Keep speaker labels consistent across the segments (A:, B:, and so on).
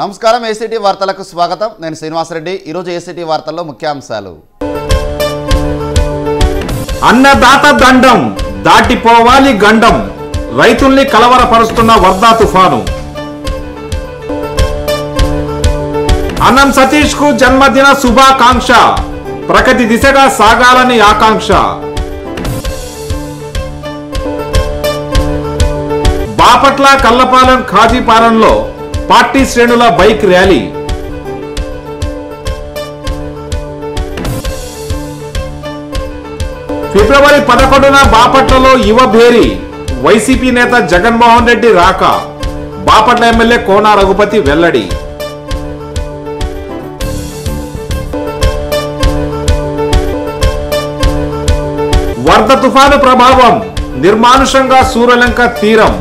A: నమస్కారం ఏసీటీ వార్తలకు స్వాగతం నేను శ్రీనివాసరెడ్డి ఈరోజు ఏసీటీ వార్తల్లో ముఖ్యాంశాలు
B: అన్నదాత దండం దాటిపోవాలి గండం రైతుల్ని కలవరపరుస్తున్న వర్ధా తుఫాను అన్నం సతీష్ కు జన్మదిన శుభాకాంక్ష ప్రగతి దిశగా సాగాలని ఆకాంక్ష బాపట్ల కల్లపాలెం ఖాజీపాలెంలో పార్టీ శ్రేణుల బైక్ ర్యాలీ ఫిబ్రవరి పదకొండున బాపట్లలో యువ భేరి వైసీపీ నేత జగన్మోహన్ రెడ్డి రాక బాపట్ల ఎమ్మెల్యే కోన రఘుపతి వెల్లడి వరద తుఫాను ప్రభావం నిర్మానుషంగా సూర్యలంక తీరం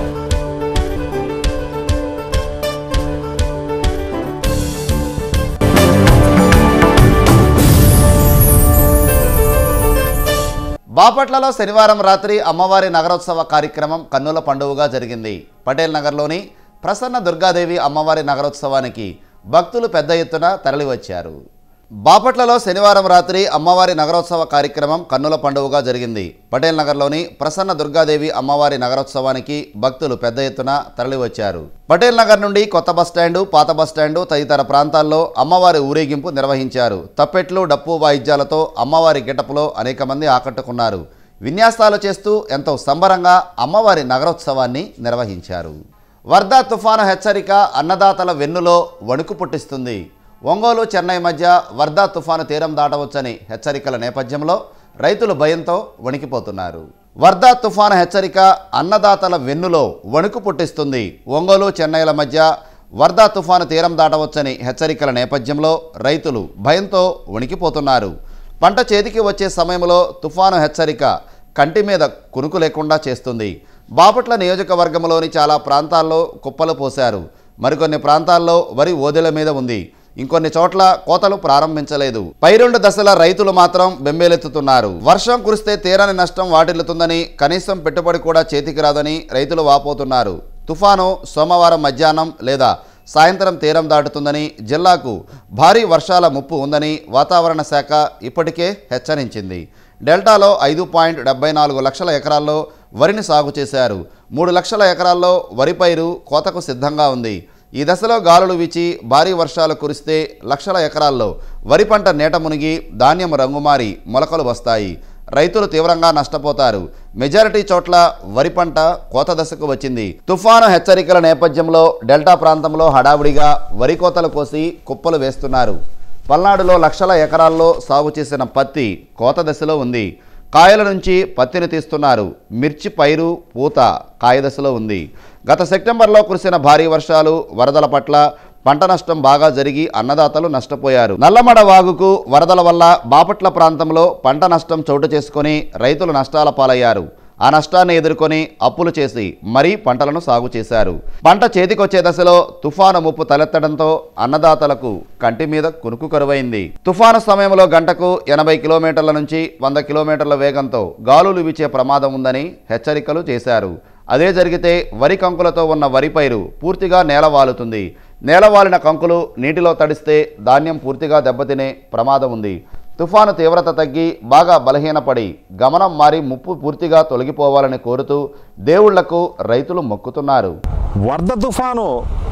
A: బాపట్లలో శనివారం రాత్రి అమ్మవారి నగరోత్సవ కార్యక్రమం కన్నుల పండుగగా జరిగింది పటేల్ నగర్లోని ప్రసన్న దుర్గాదేవి అమ్మవారి నగరోత్సవానికి భక్తులు పెద్ద ఎత్తున తరలివచ్చారు బాపట్లలో శనివారం రాత్రి అమ్మవారి నగరోత్సవ కార్యక్రమం కన్నుల పండుగగా జరిగింది పటేల్ నగర్లోని ప్రసన్న దుర్గాదేవి అమ్మవారి నగరోత్సవానికి భక్తులు పెద్ద ఎత్తున తరలివచ్చారు పటేల్ నగర్ నుండి కొత్త బస్టాండు పాత బస్టాండు తదితర ప్రాంతాల్లో అమ్మవారి ఊరేగింపు నిర్వహించారు తప్పెట్లు డప్పు వాయిద్యాలతో అమ్మవారి గిటపులో అనేక మంది ఆకట్టుకున్నారు విన్యాసాలు చేస్తూ ఎంతో సంబరంగా అమ్మవారి నగరోత్సవాన్ని నిర్వహించారు వర్ధా తుఫాను హెచ్చరిక అన్నదాతల వెన్నులో వణుకు పుట్టిస్తుంది ఒంగోలు చెన్నై మధ్య వర్ధా తుఫాను తీరం దాటవచ్చని హెచ్చరికల నేపథ్యంలో రైతులు భయంతో వణికిపోతున్నారు వర్ధా తుఫాను హెచ్చరిక అన్నదాతల వెన్నులో వణుకు పుట్టిస్తుంది ఒంగోలు చెన్నైల మధ్య వర్ధా తుఫాను తీరం దాటవచ్చని హెచ్చరికల నేపథ్యంలో రైతులు భయంతో వణికిపోతున్నారు పంట చేతికి వచ్చే సమయంలో తుఫాను హెచ్చరిక కంటి మీద కునుకు లేకుండా చేస్తుంది బాపట్ల నియోజకవర్గంలోని చాలా ప్రాంతాల్లో కుప్పలు పోశారు మరికొన్ని ప్రాంతాల్లో వరి ఓదెల మీద ఉంది ఇంకొన్ని చోట్ల కోతలు ప్రారంభించలేదు పై రెండు దశల రైతులు మాత్రం బెంబేలెత్తుతున్నారు వర్షం కురిస్తే తీరని నష్టం వాటిల్లుతుందని కనీసం పెట్టుబడి కూడా చేతికి రాదని రైతులు వాపోతున్నారు తుఫాను సోమవారం మధ్యాహ్నం లేదా సాయంత్రం తీరం దాటుతుందని జిల్లాకు భారీ వర్షాల ముప్పు ఉందని వాతావరణ శాఖ ఇప్పటికే హెచ్చరించింది డెల్టాలో ఐదు పాయింట్ డెబ్బై నాలుగు లక్షల ఎకరాల్లో వరిని సాగు చేశారు మూడు లక్షల ఎకరాల్లో వరి పైరు కోతకు సిద్ధంగా ఉంది ఈ దశలో గాలులు వీచి భారీ వర్షాలు కురిస్తే లక్షల ఎకరాల్లో వరి పంట నేట మునిగి ధాన్యం రంగుమారి మొలకలు వస్తాయి రైతులు తీవ్రంగా నష్టపోతారు మెజారిటీ చోట్ల వరి పంట కోత దశకు వచ్చింది తుఫాను హెచ్చరికల నేపథ్యంలో డెల్టా ప్రాంతంలో హడావుడిగా వరి కోతలు కోసి కుప్పలు వేస్తున్నారు పల్నాడులో లక్షల ఎకరాల్లో సాగు చేసిన పత్తి కోత దశలో ఉంది కాయల నుంచి పత్తిని తీస్తున్నారు మిర్చి పైరు పూత కాయ దశలో ఉంది గత సెప్టెంబర్లో కురిసిన భారీ వర్షాలు వరదల పట్ల పంట నష్టం బాగా జరిగి అన్నదాతలు నష్టపోయారు నల్లమడ వాగుకు వరదల వల్ల బాపట్ల ప్రాంతంలో పంట నష్టం చోటు చేసుకొని రైతులు నష్టాల పాలయ్యారు ఆ నష్టాన్ని ఎదుర్కొని అప్పులు చేసి మరీ పంటలను సాగు చేశారు పంట చేతికొచ్చే దశలో తుఫాను ముప్పు తలెత్తడంతో అన్నదాతలకు కంటి మీద కునుకు కరువైంది తుఫాను సమయంలో గంటకు ఎనభై కిలోమీటర్ల నుంచి వంద కిలోమీటర్ల వేగంతో గాలులు వీచే ప్రమాదం ఉందని హెచ్చరికలు చేశారు అదే జరిగితే వరి కంకులతో ఉన్న వరి పైరు పూర్తిగా నేలవాలుతుంది నేలవాలిన కంకులు నీటిలో తడిస్తే ధాన్యం పూర్తిగా దెబ్బతినే ప్రమాదం ఉంది తుఫాను తీవ్రత తగ్గి బాగా బలహీనపడి గమనం మారి ముప్పు పూర్తిగా తొలగిపోవాలని కోరుతూ దేవుళ్లకు రైతులు మొక్కుతున్నారు
C: వరద తుఫాను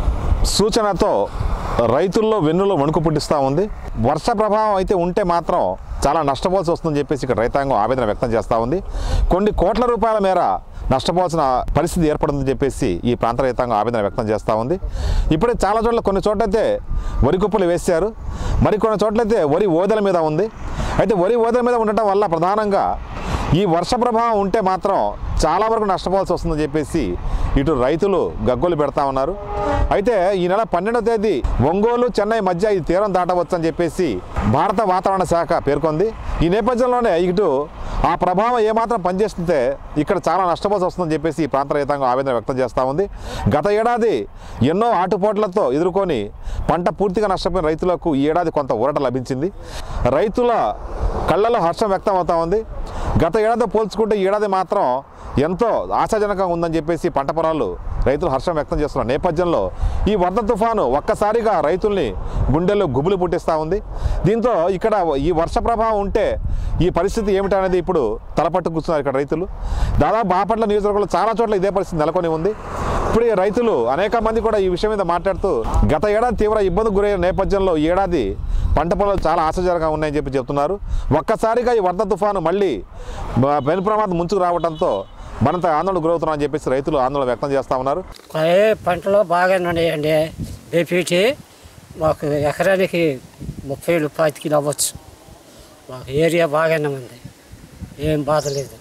C: సూచనతో రైతుల్లో వెన్నులో వణుకు పుట్టిస్తూ ఉంది వర్ష ప్రభావం అయితే ఉంటే మాత్రం చాలా నష్టపోవాల్సి వస్తుందని చెప్పేసి ఇక్కడ రైతాంగం ఆవేదన వ్యక్తం చేస్తూ ఉంది కొన్ని కోట్ల రూపాయల మేర నష్టపోవాల్సిన పరిస్థితి ఏర్పడుతుందని చెప్పేసి ఈ ప్రాంత రైతాంగం ఆవేదన వ్యక్తం చేస్తూ ఉంది ఇప్పుడే చాలా చోట్ల కొన్ని చోట్లయితే వరి కుప్పలు వేశారు మరి కొన్ని చోట్లయితే వరి ఓదెల మీద ఉంది అయితే వరి ఓదెల మీద ఉండటం వల్ల ప్రధానంగా ఈ వర్ష ప్రభావం ఉంటే మాత్రం చాలా వరకు నష్టపోవాల్సి వస్తుందని చెప్పేసి ఇటు రైతులు గగ్గోలు పెడతా ఉన్నారు అయితే ఈ నెల పన్నెండవ తేదీ ఒంగోలు చెన్నై మధ్య ఈ తీరం దాటవచ్చు అని చెప్పేసి భారత వాతావరణ శాఖ పేర్కొంది ఈ నేపథ్యంలోనే ఇటు ఆ ప్రభావం ఏమాత్రం పనిచేస్తుంటే ఇక్కడ చాలా నష్టపోవాల్సి వస్తుందని చెప్పేసి ఈ ప్రాంత రైతాంగం ఆవేదన వ్యక్తం చేస్తూ ఉంది గత ఏడాది ఎన్నో ఆటుపోట్లతో ఎదుర్కొని పంట పూర్తిగా నష్టపోయిన రైతులకు ఈ ఏడాది కొంత ఊరట లభించింది రైతుల కళ్ళలో హర్షం వ్యక్తం అవుతా ఉంది గత ఏడాది పోల్చుకుంటే ఈ ఏడాది మాత్రం ఎంతో ఆశాజనకంగా ఉందని చెప్పేసి పంట పొలాలు రైతులు హర్షం వ్యక్తం చేస్తున్న నేపథ్యంలో ఈ వరద తుఫాను ఒక్కసారిగా రైతుల్ని గుండెల్లో గుబులు పుట్టిస్తూ ఉంది దీంతో ఇక్కడ ఈ వర్ష ప్రభావం ఉంటే ఈ పరిస్థితి ఏమిటనేది ఇప్పుడు తలపట్టు కూర్చున్నారు ఇక్కడ రైతులు దాదాపు బాపట్ల నియోజకవర్గంలో చాలా చోట్ల ఇదే పరిస్థితి నెలకొని ఉంది ఇప్పుడు ఈ రైతులు అనేక మంది కూడా ఈ విషయం మీద మాట్లాడుతూ గత ఏడాది తీవ్ర ఇబ్బంది గురైన నేపథ్యంలో ఈ ఏడాది పంట పొలాలు చాలా ఆశాజనకంగా ఉన్నాయని చెప్పి చెప్తున్నారు ఒక్కసారిగా ఈ వరద తుఫాను మళ్ళీ బ- పెను ప్రమాదం ముంచుకు రావడంతో మరింత ఆందోళన గురవుతున్నారని చెప్పేసి రైతులు ఆందోళన వ్యక్తం చేస్తా ఉన్నారు
D: అదే పంటలు బాగానే ఉన్నాయండి బీపీటీ మాకు ఎకరానికి ముప్పై ఏళ్ళు పాతికి అవ్వచ్చు మాకు ఏరియా బాగానే ఉంది ఏం బాధ లేదు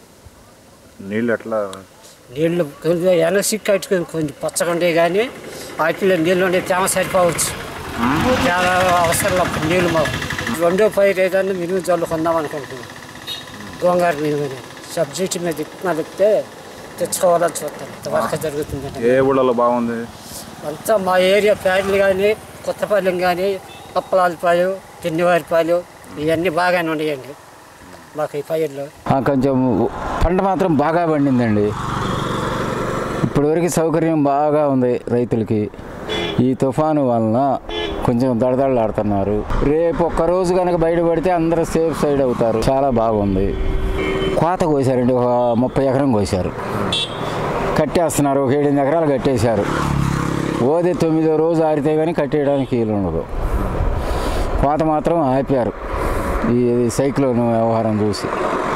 B: నీళ్ళు ఎట్లా
D: నీళ్లు కొంచెం ఎనసి కట్టుకుని కొంచెం పచ్చగా ఉండే కానీ వాటిలో నీళ్ళు ఉండే తేమ సరిపోవచ్చు చాలా అవసరం అప్పుడు నీళ్ళు మాకు రెండో పైరు ఏదైనా మినుము చల్లుకుందాం అనుకుంటున్నాం గోంగార మినుము సబ్సిడీ మీద ఇత్తనాలు ఇస్తే తెచ్చుకోవాలని చూస్తాం ఇంతవరకు జరుగుతుందండి
B: ఏ ఊళ్ళలో బాగుంది
D: అంతా మా ఏరియా ప్యాడ్లు కానీ కొత్తపల్లెం కానీ అప్పలాలపాలు తిన్నివారిపాలు ఇవన్నీ బాగానే ఉన్నాయండి మాకు ఈ పైర్లు
E: ఆ, కొంచెం పంట మాత్రం బాగా పండిందండి ఇప్పటివరకు సౌకర్యం బాగా ఉంది రైతులకి ఈ తుఫాను వలన కొంచెం దడదడలాడుతున్నారు రేపు ఒక్క రోజు కనుక బయటపడితే అందరూ సేఫ్ సైడ్ అవుతారు చాలా బాగుంది కోత కోసారండి ఒక ముప్పై ఎకరం కోసారు కట్టేస్తున్నారు ఒక ఏడెనిమిది ఎకరాలు కట్టేశారు ఓదే తొమ్మిదో రోజు ఆరితే కానీ కట్టేయడానికి వీలు ఉండదు కోత మాత్రం ఆపారు ఈ సైక్లోన్ వ్యవహారం చూసి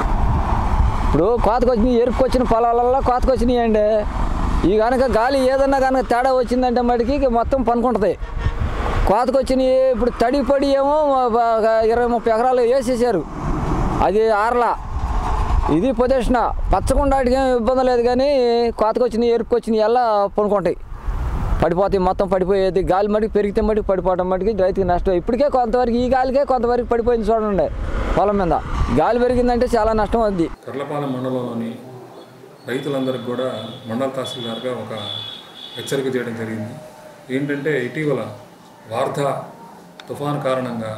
E: ఇప్పుడు కోతకొచ్చిన ఎరుక్కొచ్చిన పొలాలల్లో కోతకొచ్చినాయి అండి ఈ కనుక గాలి ఏదన్నా కనుక తేడా వచ్చిందంటే మటుకి ఇక మొత్తం పనుకుంటుంది కోతకొచ్చినాయి ఇప్పుడు తడి పడి ఏమో ఒక ఇరవై ముప్పై ఎకరాలు వేసేసారు అది ఆరలా ఇది పొజిషన్ పచ్చకుండాటికి ఏం ఇబ్బంది లేదు కానీ కోతకొచ్చినాయి ఎరుక్కొచ్చినాయి ఎలా పనుకుంటాయి పడిపోతాయి మొత్తం పడిపోయేది గాలి మటుకు పెరిగితే మటుకు పడిపోవడం మటుకు రైతుకి నష్టం ఇప్పటికే కొంతవరకు ఈ గాలికే కొంతవరకు పడిపోయింది చూడండి పొలం మీద గాలి పెరిగిందంటే చాలా నష్టం అవుద్ది
F: కర్లపాలెం మండలంలోని రైతులందరికీ కూడా మండల తహసీల్దార్గా ఒక హెచ్చరిక చేయడం జరిగింది ఏంటంటే ఇటీవల వార్ధ తుఫాను కారణంగా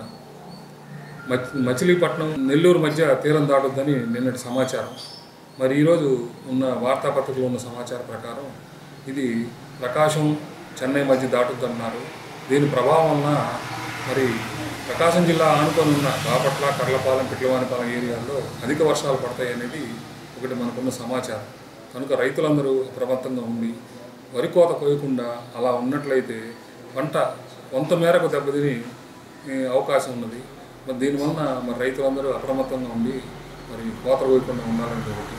F: మచ్ మచిలీపట్నం నెల్లూరు మధ్య తీరం దాటుద్దని నిన్నటి సమాచారం మరి ఈరోజు ఉన్న వార్తాపత్రికలో ఉన్న సమాచారం ప్రకారం ఇది ప్రకాశం చెన్నై మధ్య దాటుద్దన్నారు దీని ప్రభావం వలన మరి ప్రకాశం జిల్లా ఆనుకొని ఉన్న బాపట్ల కర్లపాలెం పిట్లవానిపాలెం ఏరియాల్లో అధిక వర్షాలు పడతాయి అనేది ఒకటి మనకున్న సమాచారం కనుక రైతులందరూ అప్రమత్తంగా ఉండి వరి కోత కోయకుండా అలా ఉన్నట్లయితే పంట కొంత మేరకు దెబ్బతిని ఏ, అవకాశం ఉన్నది మరి దీనివలన మరి రైతులందరూ అప్రమత్తంగా ఉండి మరి కోత కోయకుండా ఉండాలని ఒకటి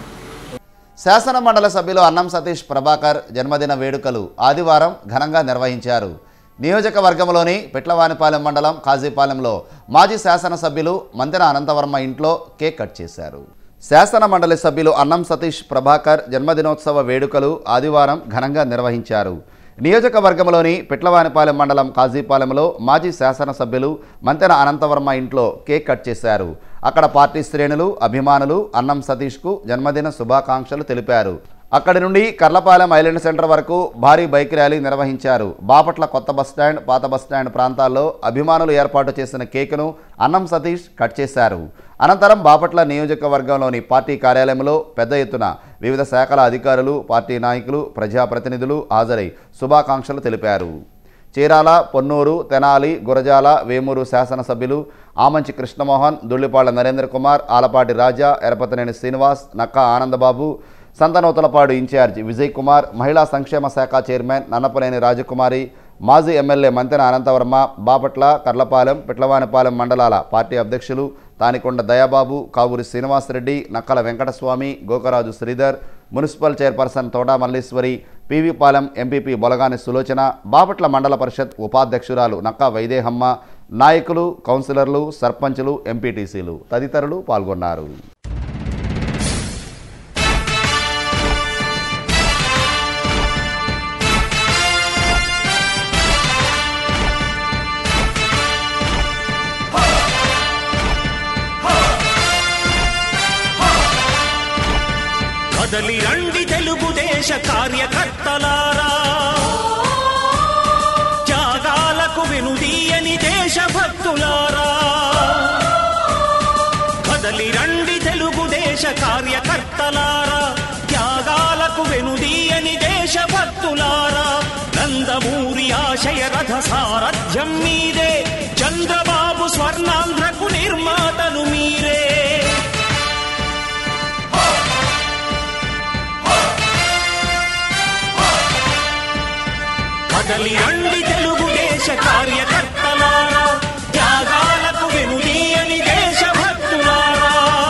A: శాసన మండలి సభ్యులు అన్నం సతీష్ ప్రభాకర్ జన్మదిన వేడుకలు ఆదివారం ఘనంగా నిర్వహించారు నియోజకవర్గంలోని పిట్లవానిపాలెం మండలం కాజీపాలెంలో మాజీ శాసనసభ్యులు మంతెన అనంతవర్మ ఇంట్లో కేక్ కట్ చేశారు శాసన మండలి సభ్యులు అన్నం సతీష్ ప్రభాకర్ జన్మదినోత్సవ వేడుకలు ఆదివారం ఘనంగా నిర్వహించారు నియోజకవర్గంలోని పిట్లవానిపాలెం మండలం కాజీపాలెంలో మాజీ శాసనసభ్యులు మంతెన అనంతవర్మ ఇంట్లో కేక్ కట్ చేశారు అక్కడ పార్టీ శ్రేణులు అభిమానులు అన్నం సతీష్కు జన్మదిన శుభాకాంక్షలు తెలిపారు అక్కడి నుండి కర్లపాలెం ఐలాండ్ సెంటర్ వరకు భారీ బైక్ ర్యాలీ నిర్వహించారు బాపట్ల కొత్త బస్టాండ్ పాత బస్టాండ్ ప్రాంతాల్లో అభిమానులు ఏర్పాటు చేసిన కేకును అన్నం సతీష్ కట్ చేశారు అనంతరం బాపట్ల నియోజకవర్గంలోని పార్టీ కార్యాలయంలో పెద్ద ఎత్తున వివిధ శాఖల అధికారులు పార్టీ నాయకులు ప్రజాప్రతినిధులు హాజరై శుభాకాంక్షలు తెలిపారు చీరాల పొన్నూరు తెనాలి గురజాల వేమూరు శాసనసభ్యులు ఆమంచి కృష్ణమోహన్ దుళ్లిపాళ్ల నరేంద్ర కుమార్ ఆలపాటి రాజా ఎరపతనేని శ్రీనివాస్ నక్కా ఆనందబాబు సంతనూతలపాడు ఇన్ఛార్జ్ విజయ్ కుమార్ మహిళా సంక్షేమ శాఖ చైర్మన్ నన్నపనేని రాజకుమారి మాజీ ఎమ్మెల్యే మంతెన అనంతవర్మ బాపట్ల కర్లపాలెం పిట్లవానిపాలెం మండలాల పార్టీ అధ్యక్షులు Thanikonda Dayababu Kavuri Srinivasareddy Nakkala Venkataswamy Gokaraju Sridhar municipal chairperson Thoda Malleswari PVPalem MPP Bolagani Sulochana Bapatla mandal parishad ఉపాధ్యక్షురాలు Nakka వైదేహమ్మ నాయకులు కౌన్సిలర్లు సర్పంచులు ఎంపీటీసీలు తదితరులు పాల్గొన్నారు
G: కదలి రండి తెలుగుదేశ కార్యకర్తలారా త్యాగాలకు వెనుదీయని దేశభక్తులారా కదలి రండి తెలుగుదేశ కార్యకర్తలారా దేశభక్తులారా నందమూరి ఆశయ రథ సారథ్యం మీదే చంద్రబాబు స్వర్ణాంధ్రకు నిర్మాతలు మీరే కదలి రండి తెలుగుదేశ కార్యకర్తలారా త్యాగాలకు వెనుదీయని దేశభక్తులారా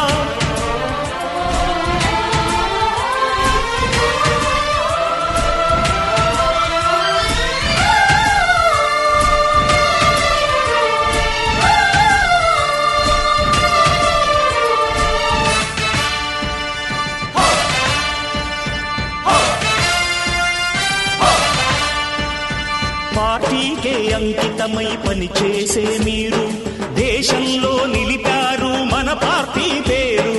G: పార్టీకే అంకితమై పనిచేసే మీరు దేశంలో నిలిపారు మన పార్టీ పేరు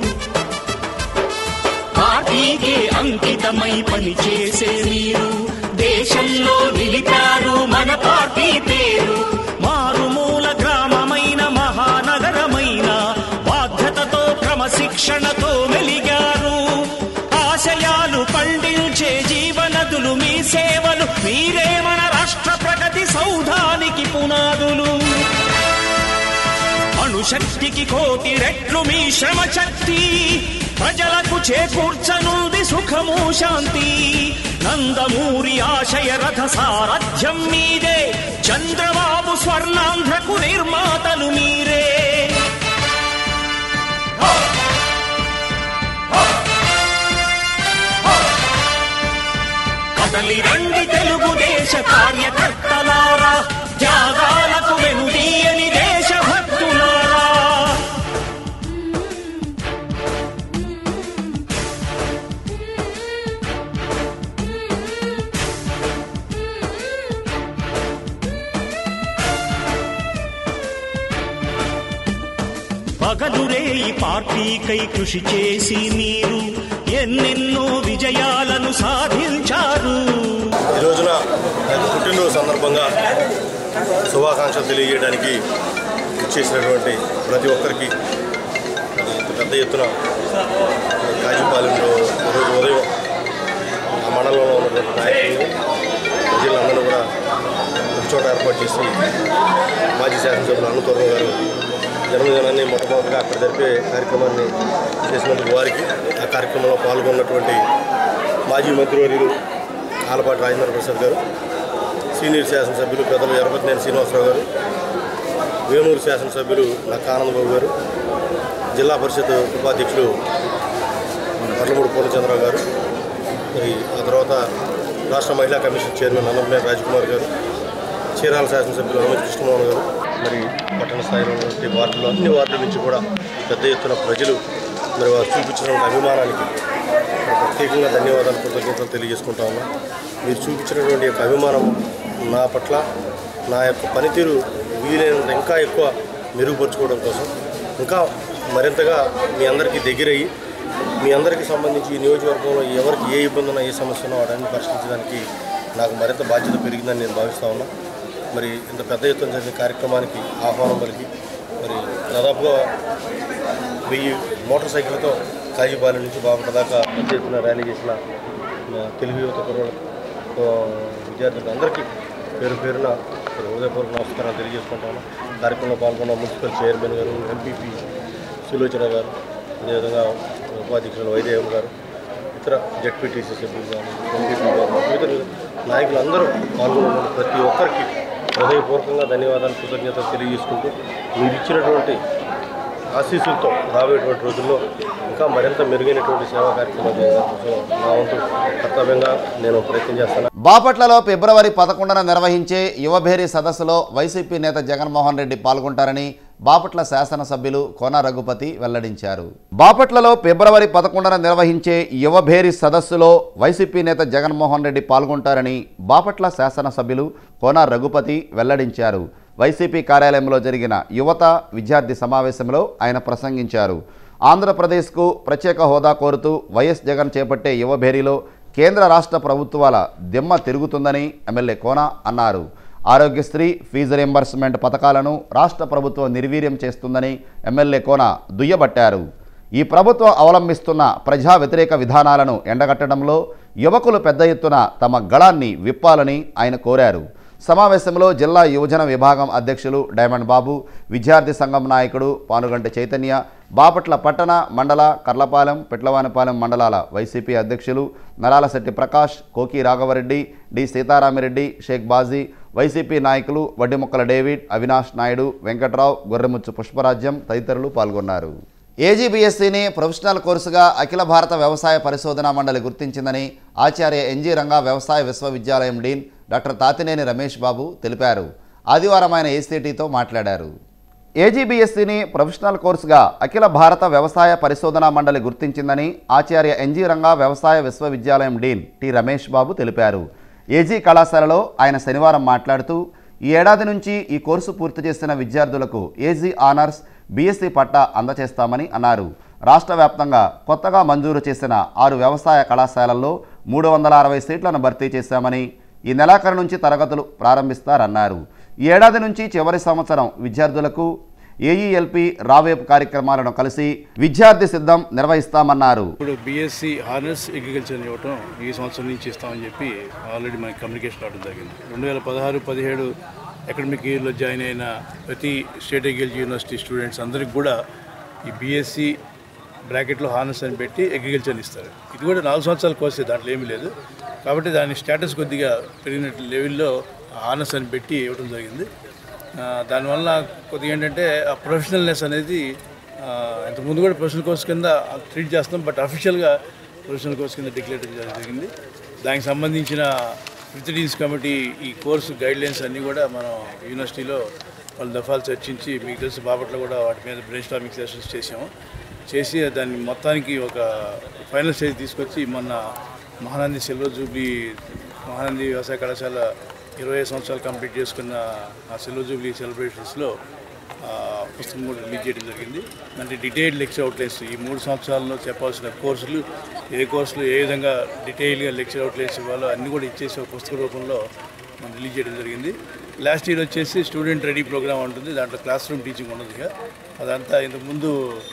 G: పార్టీకే అంకితమై పనిచేసే మీరు దేశంలో నిలిపారు మన పార్టీ పేరు మారుమూల గ్రామమైన మహానగరమైన బాధ్యతతో క్రమశిక్షణతో మెలిగారు ఆశయాలు పండించే జీవనదులు మీ సేవలు మీరే మన రాష్ట్ర ప్రగతి సౌధానికి పునాదులు అణుశక్తికి కోటి రెట్లు మీ శ్రమ శక్తి ప్రజలకు చేకూర్చనుంది సుఖము శాంతి నందమూరి ఆశయ రథ సారథ్యం మీదే చంద్రబాబు స్వర్ణాంధ్రకు నిర్మాతలు మీరే కదలి రండి తెలుగుదేశ కార్యకర్తలారా త్యాగాలకు వెనుదీయని దేశభక్తులారా పగలురే ఈ పార్టీకై కృషి చేసి మీరు ఎన్నెన్నో విజయాలను సాధించారు
H: ఈ రోజున నాకు పుట్టినరోజు సందర్భంగా శుభాకాంక్షలు తెలియజేయడానికి ఇచ్చేసినటువంటి ప్రతి ఒక్కరికి ఇంత పెద్ద ఎత్తున కాజీపాలెంలో ఈరోజు ఉదయం ఆ మండలంలో ఉన్నటువంటి నాయకులు ప్రజలందరూ కూడా ఒక చోట ఏర్పాటు చేసి మాజీ శాసనసభ్యులు అన్నతూర్మ గారు జన్మదినాన్ని మొట్టమొదటిగా అక్కడ జరిపే కార్యక్రమాన్ని చేసినందుకు వారికి ఆ కార్యక్రమంలో పాల్గొన్నటువంటి మాజీ మంత్రివర్యులు ఆలపాటి రాజేంద్ర ప్రసాద్ గారు సీనియర్ శాసనసభ్యులు పెద్దలు ఎర్రపతినేని శ్రీనివాసరావు గారు వేమూరు శాసనసభ్యులు నక్క ఆనందబాబు గారు జిల్లా పరిషత్ ఉపాధ్యక్షులు పర్లమూడి పూర్ణచంద్రరావు గారు మరి ఆ తర్వాత రాష్ట్ర మహిళా కమిషన్ చైర్మన్ అనంతనేని రాజ్కుమార్ గారు చీరాల శాసనసభ్యులు హనుమతి కృష్ణమోహన్ గారు మరి పట్టణ స్థాయిలో ఉన్నటువంటి వార్డులు అన్ని వార్డుల నుంచి కూడా పెద్ద ఎత్తున ప్రజలు మరి వారు చూపించిన అభిమానానికి మరి ప్రత్యేకంగా ధన్యవాదాలు కృతజ్ఞతలు తెలియజేసుకుంటా ఉన్నాం మీరు చూపించినటువంటి యొక్క అభిమానం నా పట్ల నా యొక్క పనితీరు వీలైనంత ఇంకా ఎక్కువ మెరుగుపరుచుకోవడం కోసం ఇంకా మరింతగా మీ అందరికీ దగ్గరయ్యి మీ అందరికీ సంబంధించి ఈ నియోజకవర్గంలో ఎవరికి ఏ ఇబ్బంది ఉన్నా ఏ సమస్య ఉన్నా వాటన్ని పరిష్కరించడానికి నాకు మరింత బాధ్యత పెరిగిందని నేను భావిస్తా ఉన్నా మరి ఇంత పెద్ద ఎత్తున జరిగిన కార్యక్రమానికి ఆహ్వానం పలికి మరి దాదాపుగా వెయ్యి మోటార్ సైకిల్తో కాజీపాలెం నుంచి బాపట దాకా పెద్ద ఎత్తున ర్యాలీ చేసిన మా తెలుగు యువత కుర్రోళ్ళకు, ఆ, విద్యార్థులకు అందరికీ పేరు పేరున మరి హృదయపూర్వక నమస్కారాలు తెలియజేసుకుంటాను కార్యక్రమంలో పాల్గొన్న municipal chairman garu MPP Sulochana garu అదేవిధంగా ఉపాధ్యక్షులు వైదేవం గారు ఇతర జడ్పీటీసీ సభ్యులు కానీ ఎంపీపీ గారు ఇతర నాయకులందరూ పాల్గొన్న ప్రతి ఒక్కరికి హృదయపూర్వకంగా ధన్యవాదాలు కృతజ్ఞతలు తెలియజేసుకుంటూ మీరు ఇచ్చినటువంటి ఆశీస్సులతో రాబోయేటువంటి రోజుల్లో ఇంకా మరింత మెరుగైనటువంటి సేవా కార్యక్రమాలు చేయడం కోసం నా వంతు కర్తవ్యంగా నేను ప్రయత్నం చేస్తాను
A: బాపట్లలో ఫిబ్రవరి పదకొండున నిర్వహించే యువభేరి సదస్సులో వైసీపీ నేత జగన్మోహన్ రెడ్డి పాల్గొంటారని బాపట్ల శాసనసభ్యులు కోన రఘుపతి వెల్లడించారు బాపట్లలో ఫిబ్రవరి పదకొండున నిర్వహించే యువభేరి సదస్సులో వైసీపీ నేత జగన్మోహన్ రెడ్డి పాల్గొంటారని బాపట్ల శాసనసభ్యులు కోన రఘుపతి వెల్లడించారు వైసీపీ కార్యాలయంలో జరిగిన యువత విద్యార్థి సమావేశంలో ఆయన ప్రసంగించారు ఆంధ్రప్రదేశ్కు ప్రత్యేక హోదా కోరుతూ వైఎస్ జగన్ చేపట్టే యువభేరిలో కేంద్ర రాష్ట్ర ప్రభుత్వాల దిమ్మ తిరుగుతుందని ఎమ్మెల్యే కోన అన్నారు ఆరోగ్యశ్రీ ఫీజు రియంబర్స్మెంట్ పథకాలను రాష్ట్ర ప్రభుత్వం నిర్వీర్యం చేస్తుందని ఎమ్మెల్యే కోన దుయ్యబట్టారు ఈ ప్రభుత్వం అవలంబిస్తున్న ప్రజా వ్యతిరేక విధానాలను ఎండగట్టడంలో యువకులు పెద్ద ఎత్తున తమ గళాన్ని విప్పాలని ఆయన కోరారు సమావేశంలో జిల్లా యువజన విభాగం అధ్యక్షులు డైమండ్ బాబు విద్యార్థి సంఘం నాయకుడు పానుగంటి చైతన్య బాపట్ల పట్టణ మండల కర్లపాలెం పిట్లవానిపాలెం మండలాల వైసీపీ అధ్యక్షులు నరాలశెట్టి ప్రకాష్ కోకి రాఘవరెడ్డి డి సీతారామిరెడ్డి షేక్ బాజీ వైసీపీ నాయకులు వడ్డిముక్కల డేవిడ్ అవినాష్ నాయుడు వెంకట్రావు గొర్రెముచ్చు పుష్పరాజ్యం తదితరులు పాల్గొన్నారు ఏజీబీఎస్సీని ప్రొఫెషనల్ కోర్సుగా అఖిల భారత వ్యవసాయ పరిశోధనా మండలి గుర్తించిందని ఆచార్య ఎన్జీ రంగా వ్యవసాయ విశ్వవిద్యాలయం డీన్ డాక్టర్ తాతినేని రమేష్ బాబు తెలిపారు ఆదివారం ఆయన ఏసీటీతో మాట్లాడారు ఏజీబీఎస్సీని ప్రొఫెషనల్ కోర్సుగా అఖిల భారత వ్యవసాయ పరిశోధనా మండలి గుర్తించిందని ఆచార్య ఎన్జీ రంగా వ్యవసాయ విశ్వవిద్యాలయం డీన్ టి రమేష్ బాబు తెలిపారు ఏజీ కళాశాలలో ఆయన శనివారం మాట్లాడుతూ ఈ ఏడాది నుంచి ఈ కోర్సు పూర్తి చేసిన విద్యార్థులకు ఏజీ ఆనర్స్ బీఎస్సీ పట్టా అందచేస్తామని అన్నారు రాష్ట్ర వ్యాప్తంగా కొత్తగా మంజూరు చేసిన ఆరు వ్యవసాయ కళాశాలల్లో మూడు వందల అరవై సీట్లను భర్తీ చేశామని ఈ నెలాఖరు నుంచి తరగతులు ప్రారంభిస్తారన్నారు ఈ ఏడాది నుంచి చివరి సంవత్సరం విద్యార్థులకు ఏఈఎల్పి రావేపు కార్యక్రమాలను కలిసి విద్యార్థి సిద్ధం నిర్వహిస్తామన్నారు
I: ఇప్పుడు బీఎస్సీ హానర్స్ అగ్రికల్చర్ ఇవ్వటం ఈ సంవత్సరం నుంచి ఇస్తామని చెప్పి ఆల్రెడీ మనకి కమ్యూనికేషన్ రావడం జరిగింది రెండు వేల పదహారు పదిహేడు అకాడమిక్ ఇయర్లో జాయిన్ అయిన ప్రతి స్టేట్ అగ్రికల్చర్ యూనివర్సిటీ స్టూడెంట్స్ అందరికి కూడా ఈ బీఎస్సీ బ్రాకెట్లో హానర్స్ అని పెట్టి అగ్రికల్చర్ ఇస్తారు ఇది కూడా నాలుగు సంవత్సరాల కోర్సే దాంట్లో ఏమీ లేదు కాబట్టి దాని స్టేటస్ కొద్దిగా పెరిగినట్టు లెవెల్లో హానర్స్ అని పెట్టి ఇవ్వడం జరిగింది ఆ, దానివల్ల కొద్దిగా ఏంటంటే ఆ ప్రొఫెషనల్నెస్ అనేది ఆ, ఇంతకుముందు కూడా ప్రొఫెషనల్ కోర్స్ కింద ట్రీట్ చేస్తాం బట్ అఫీషియల్గా ప్రొఫెషనల్ కోర్స్ కింద డిక్లేర్ చేయడం జరిగింది దానికి సంబంధించిన ఫిఫ్త్ డీన్స్ కమిటీ ఈ కోర్సు గైడ్లైన్స్ అన్నీ కూడా మనం యూనివర్సిటీలో వాళ్ళ దఫాలు చర్చించి మీకు తెలుసు బాపట్లో కూడా వాటి మీద బ్రెయిన్ స్టార్మింగ్ సెషన్స్ చేసాము చేసి దాన్ని మొత్తానికి ఒక ఫైనల్ స్టేజ్ తీసుకొచ్చి మొన్న మహానంది సిల్వర్ జూబ్లీ మహానంది వ్యవసాయ కళాశాల ఇరవై ఐదు సంవత్సరాలు కంప్లీట్ చేసుకున్న ఆ సిల్వర్ జూబ్లీ సెలబ్రేషన్స్లో ఆ, పుస్తకం కూడా రిలీజ్ చేయడం జరిగింది అంటే డీటెయిల్డ్ లెక్చర్ అవుట్లైన్స్ ఈ మూడు సంవత్సరాల్లో చెప్పాల్సిన కోర్సులు ఏ కోర్సులు ఏ విధంగా డీటెయిల్గా లెక్చర్ అవుట్లైన్స్ ఇవ్వాలో అన్నీ కూడా ఇచ్చేసి ఒక పుస్తక రూపంలో మనం రిలీజ్ చేయడం జరిగింది లాస్ట్ ఇయర్ వచ్చేసి స్టూడెంట్ రెడీ ప్రోగ్రామ్ ఉంటుంది దాంట్లో క్లాస్ రూమ్ టీచింగ్ ఉండదు ఇక అదంతా ఇంతకుముందు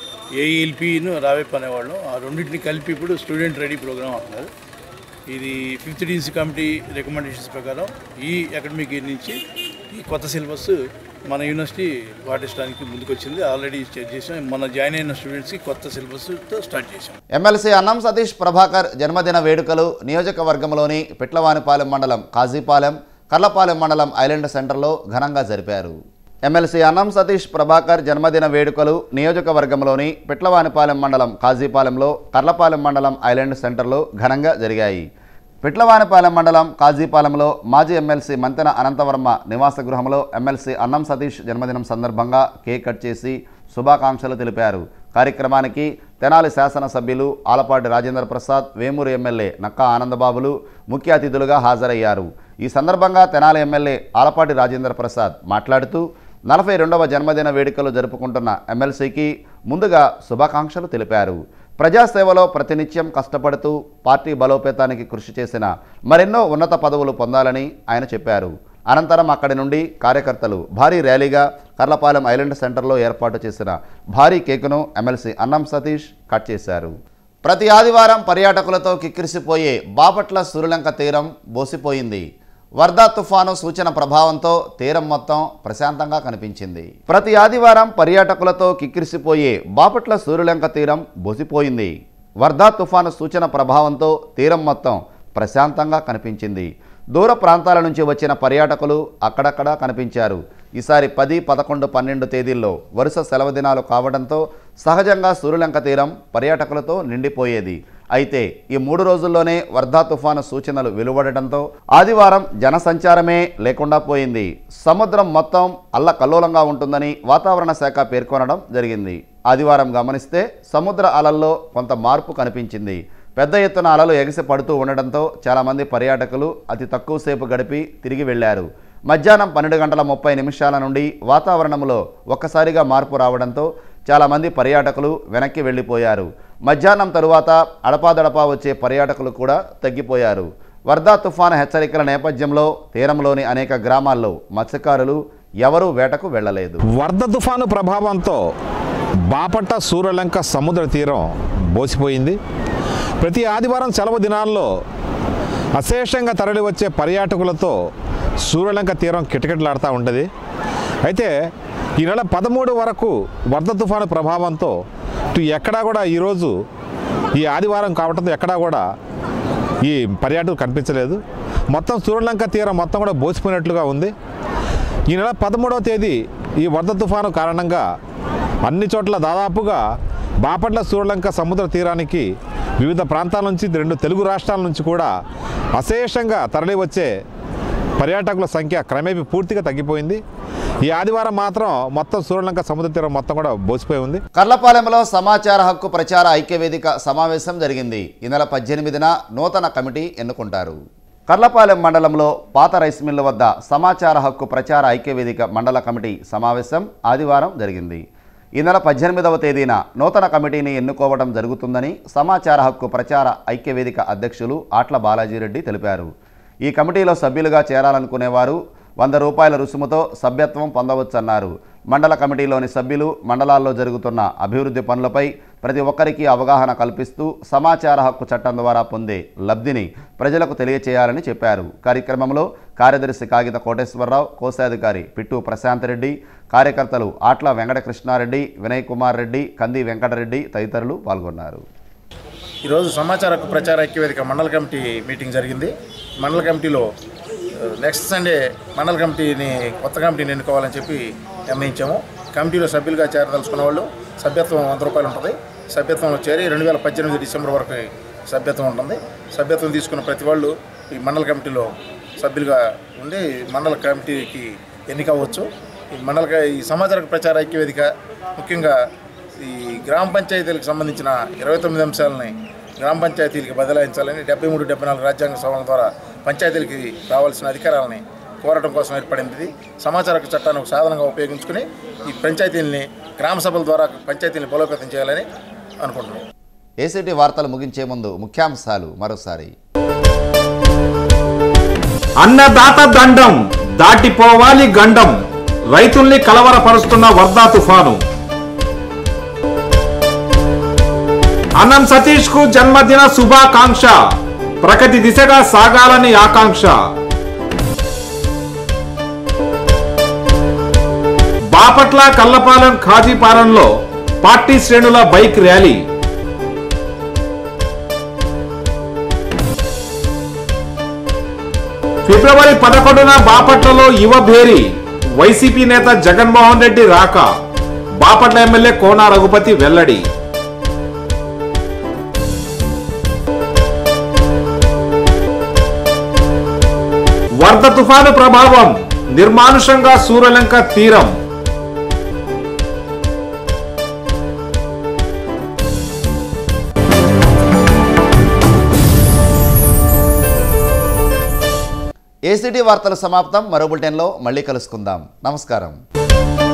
I: ఏఈఎల్పిను రావేప్ అనేవాళ్ళం ఆ రెండింటిని కలిపి ఇప్పుడు స్టూడెంట్ రెడీ ప్రోగ్రామ్ అంటున్నారు ఇది ఫిఫ్త్ డీసీ కమిటీ రికమెండేషన్స్ ప్రకారం ఈ అకాడమిక్ ఇయర్ నుంచి ఈ కొత్త సిలబస్ మన యూనివర్సిటీ పాటించడానికి ముందుకొచ్చింది ఆల్రెడీ స్టార్ట్ చేసాం మన జాయిన్ అయిన స్టూడెంట్స్కి కొత్త సిలబస్తో స్టార్ట్ చేసాం
A: ఎమ్మెల్సీ అన్నం సతీష్ ప్రభాకర్ జన్మదిన వేడుకలు నియోజకవర్గంలోని పిట్లవానిపాలెం మండలం కాజీపాలెం కర్లపాలెం మండలం ఐలాండ్ సెంటర్లో ఘనంగా జరిపారు ఎమ్మెల్సీ అన్నం సతీష్ ప్రభాకర్ జన్మదిన వేడుకలు నియోజకవర్గంలోని పిట్లవానిపాలెం మండలం కాజీపాలెంలో కర్లపాలెం మండలం ఐలాండ్ సెంటర్లో ఘనంగా జరిగాయి పిట్లవానిపాలెం మండలం కాజీపాలెంలో మాజీ ఎమ్మెల్సీ మంతెన అనంతవర్మ నివాస గృహంలో ఎమ్మెల్సీ అన్నం సతీష్ జన్మదినం సందర్భంగా కేక్ కట్ చేసి శుభాకాంక్షలు తెలిపారు కార్యక్రమానికి తెనాలి శాసనసభ్యులు ఆలపాటి రాజేంద్ర ప్రసాద్ వేమూరు ఎమ్మెల్యే నక్కా ఆనందబాబులు ముఖ్య అతిథులుగా హాజరయ్యారు ఈ సందర్భంగా తెనాలి ఎమ్మెల్యే ఆలపాటి రాజేంద్ర ప్రసాద్ మాట్లాడుతూ నలభై రెండవ జన్మదిన వేడుకలు జరుపుకుంటున్న ఎమ్మెల్సీకి ముందుగా శుభాకాంక్షలు తెలిపారు ప్రజాసేవలో ప్రతినిత్యం కష్టపడుతూ పార్టీ బలోపేతానికి కృషి చేసిన మరెన్నో ఉన్నత పదవులు పొందాలని ఆయన చెప్పారు అనంతరం అక్కడి నుండి కార్యకర్తలు భారీ ర్యాలీగా కర్లపాలెం ఐలాండ్ సెంటర్లో ఏర్పాటు చేసిన భారీ కేకును ఎమ్మెల్సీ అన్నం సతీష్ కట్ చేశారు ప్రతి ఆదివారం పర్యాటకులతో కిక్కిరిసిపోయే బాపట్ల సూర్యలంక తీరం బోసిపోయింది వర్ధా తుఫాను సూచన ప్రభావంతో తీరం మొత్తం ప్రశాంతంగా కనిపించింది ప్రతి ఆదివారం పర్యాటకులతో కిక్కిరిసిపోయే బాపట్ల సూర్యలంక తీరం బోసిపోయింది వర్ధా తుఫాను సూచన ప్రభావంతో తీరం మొత్తం ప్రశాంతంగా కనిపించింది దూర ప్రాంతాల నుంచి వచ్చిన పర్యాటకులు అక్కడక్కడా కనిపించారు ఈసారి పది పదకొండు పన్నెండు తేదీల్లో వరుస సెలవు దినాలు కావడంతో సహజంగా సూర్యలంక తీరం పర్యాటకులతో నిండిపోయేది అయితే ఈ మూడు రోజుల్లోనే వర్ధా తుఫాను సూచనలు వెలువడటంతో ఆదివారం జనసంచారమే లేకుండా పోయింది సముద్రం మొత్తం అల్లకల్లోలంగా ఉంటుందని వాతావరణ శాఖ పేర్కొనడం జరిగింది ఆదివారం గమనిస్తే సముద్ర అలల్లో కొంత మార్పు కనిపించింది పెద్ద ఎత్తున అలలు ఎగసి పడుతూ ఉండడంతో చాలామంది పర్యాటకులు అతి తక్కువ సేపు గడిపి తిరిగి వెళ్లారు మధ్యాహ్నం పన్నెండు గంటల ముప్పై నిమిషాల నుండి వాతావరణంలో ఒక్కసారిగా మార్పు రావడంతో చాలామంది పర్యాటకులు వెనక్కి వెళ్ళిపోయారు మధ్యాహ్నం తరువాత అడపాదడపా వచ్చే పర్యాటకులు కూడా తగ్గిపోయారు వర్ధా తుఫాను హెచ్చరికల నేపథ్యంలో తీరంలోని అనేక గ్రామాల్లో మత్స్యకారులు ఎవరూ వేటకు వెళ్ళలేదు
C: వరద తుఫాను ప్రభావంతో బాపట్ల సూర్యలంక సముద్ర తీరం బోసిపోయింది ప్రతి ఆదివారం సెలవు దినాల్లో అశేషంగా తరలి వచ్చే పర్యాటకులతో సూర్యలంక తీరం కిటకిటలాడుతూ ఉంటుంది అయితే ఈ నెల పదమూడు వరకు వరద తుఫాను ప్రభావంతో ఇటు ఎక్కడా కూడా ఈరోజు ఈ ఆదివారం కావడంతో ఎక్కడా కూడా ఈ పర్యాటకులు కనిపించలేదు మొత్తం సూర్యలంక తీరం మొత్తం కూడా బోసిపోయినట్లుగా ఉంది ఈ నెల పదమూడవ తేదీ ఈ వరద తుఫాను కారణంగా అన్ని చోట్ల దాదాపుగా బాపట్ల సూర్యలంక సముద్ర తీరానికి వివిధ ప్రాంతాల నుంచి రెండు తెలుగు రాష్ట్రాల నుంచి కూడా అశేషంగా తరలి వచ్చే పర్యాటకుల సంఖ్య క్రమేపీ పూర్తిగా తగ్గిపోయింది ఈ ఆదివారం మాత్రం మొత్తం సూర్యలంక సముద్ర తీరం మొత్తం కూడా బోసిపోయి ఉంది
A: కర్లపాలెంలో సమాచార హక్కు ప్రచార ఐక్యవేదిక సమావేశం జరిగింది ఈ నెల పద్దెనిమిదిన నూతన కమిటీ ఎన్నుకుంటారు కర్లపాలెం మండలంలో పాత రైస్ మిల్లు వద్ద సమాచార హక్కు ప్రచార ఐక్యవేదిక మండల కమిటీ సమావేశం ఆదివారం జరిగింది ఈ నెల పద్దెనిమిదవ తేదీన నూతన కమిటీని ఎన్నుకోవడం జరుగుతుందని సమాచార హక్కు ప్రచార ఐక్యవేదిక అధ్యక్షులు ఆట్ల బాలాజీరెడ్డి తెలిపారు ఈ కమిటీలో సభ్యులుగా చేరాలనుకునేవారు వంద రూపాయల రుసుముతో సభ్యత్వం పొందవచ్చన్నారు మండల కమిటీలోని సభ్యులు మండలాల్లో జరుగుతున్న అభివృద్ధి పనులపై ప్రతి ఒక్కరికి అవగాహన కల్పిస్తూ సమాచార హక్కు చట్టం ద్వారా పొందే లబ్ధిని ప్రజలకు తెలియచేయాలని చెప్పారు కార్యక్రమంలో కార్యదర్శి కాగిత కోటేశ్వరరావు కోశాధికారి పిట్టు ప్రశాంత్ రెడ్డి కార్యకర్తలు ఆట్ల వెంకటకృష్ణారెడ్డి వినయ్ కుమార్ రెడ్డి కంది వెంకటరెడ్డి తదితరులు పాల్గొన్నారు
J: ఈరోజు సమాచార హక్కు ప్రచార ఐక్యవేదిక మండల కమిటీ మీటింగ్ జరిగింది మండల కమిటీలో ఆ, నెక్స్ట్ సండే మండల కమిటీని కొత్త కమిటీని ఎన్నుకోవాలని చెప్పి నిర్ణయించాము కమిటీలో సభ్యులుగా చేరదలుచుకున్న వాళ్ళు సభ్యత్వం వంద రూపాయలు ఉంటుంది సభ్యత్వంలో చేరి రెండు వేల పద్దెనిమిది డిసెంబర్ వరకు సభ్యత్వం ఉంటుంది సభ్యత్వం తీసుకున్న ప్రతి వాళ్ళు ఈ మండల కమిటీలో సభ్యులుగా ఉండి మండల కమిటీకి ఎన్నిక అవ్వచ్చు ఈ మండల క- ఈ సమాచార హక్కు ప్రచార ఐక్యవేదిక ముఖ్యంగా ఈ గ్రామ పంచాయతీలకు సంబంధించిన ఇరవై తొమ్మిది అంశాలని గ్రామ పంచాయతీలకు బదలాయించాలని డెబ్బై మూడు డెబ్బై నాలుగు రాజ్యాంగ సవరణ ద్వారా పంచాయతీలకి రావాల్సిన అధికారాలని కోరడం కోసం ఏర్పడింది ఇది సమాచార హక్కు చట్టాన్ని ఒక సాధనంగా ఉపయోగించుకుని ఈ పంచాయతీలని గ్రామ సభల ద్వారా పంచాయతీని బలోపేతం చేయాలని అనుకుంటున్నాం
A: ఏసీటీ వార్తలు ముగించే ముందు ముఖ్యాంశాలు మరోసారి
B: అన్నదాత దండం దాటిపోవాలి గండం రైతుల్ని కలవరపరుస్తున్న వర్ధా తుఫాను అన్నం సతీష్ కు జన్మదిన శుభాకాంక్ష ప్రగతి దిశగా సాగాలని ఆకాంక్ష బాపట్ల కల్లపాలెం ఖాజీపాలెంలో పార్టీ శ్రేణుల బైక్ ర్యాలీ ఫిబ్రవరి పదకొండున బాపట్లలో యువ భేరి వైసీపీ నేత జగన్మోహన్ రెడ్డి రాక బాపట్ల ఎమ్మెల్యే కోన రఘుపతి వెల్లడి వరద తుఫాను ప్రభావం నిర్మానుషంగా సూర్యలంక తీరం
A: ఏసీటీ వార్తలు సమాప్తం మరో బులెటిన్లో మళ్ళీ కలుసుకుందాం నమస్కారం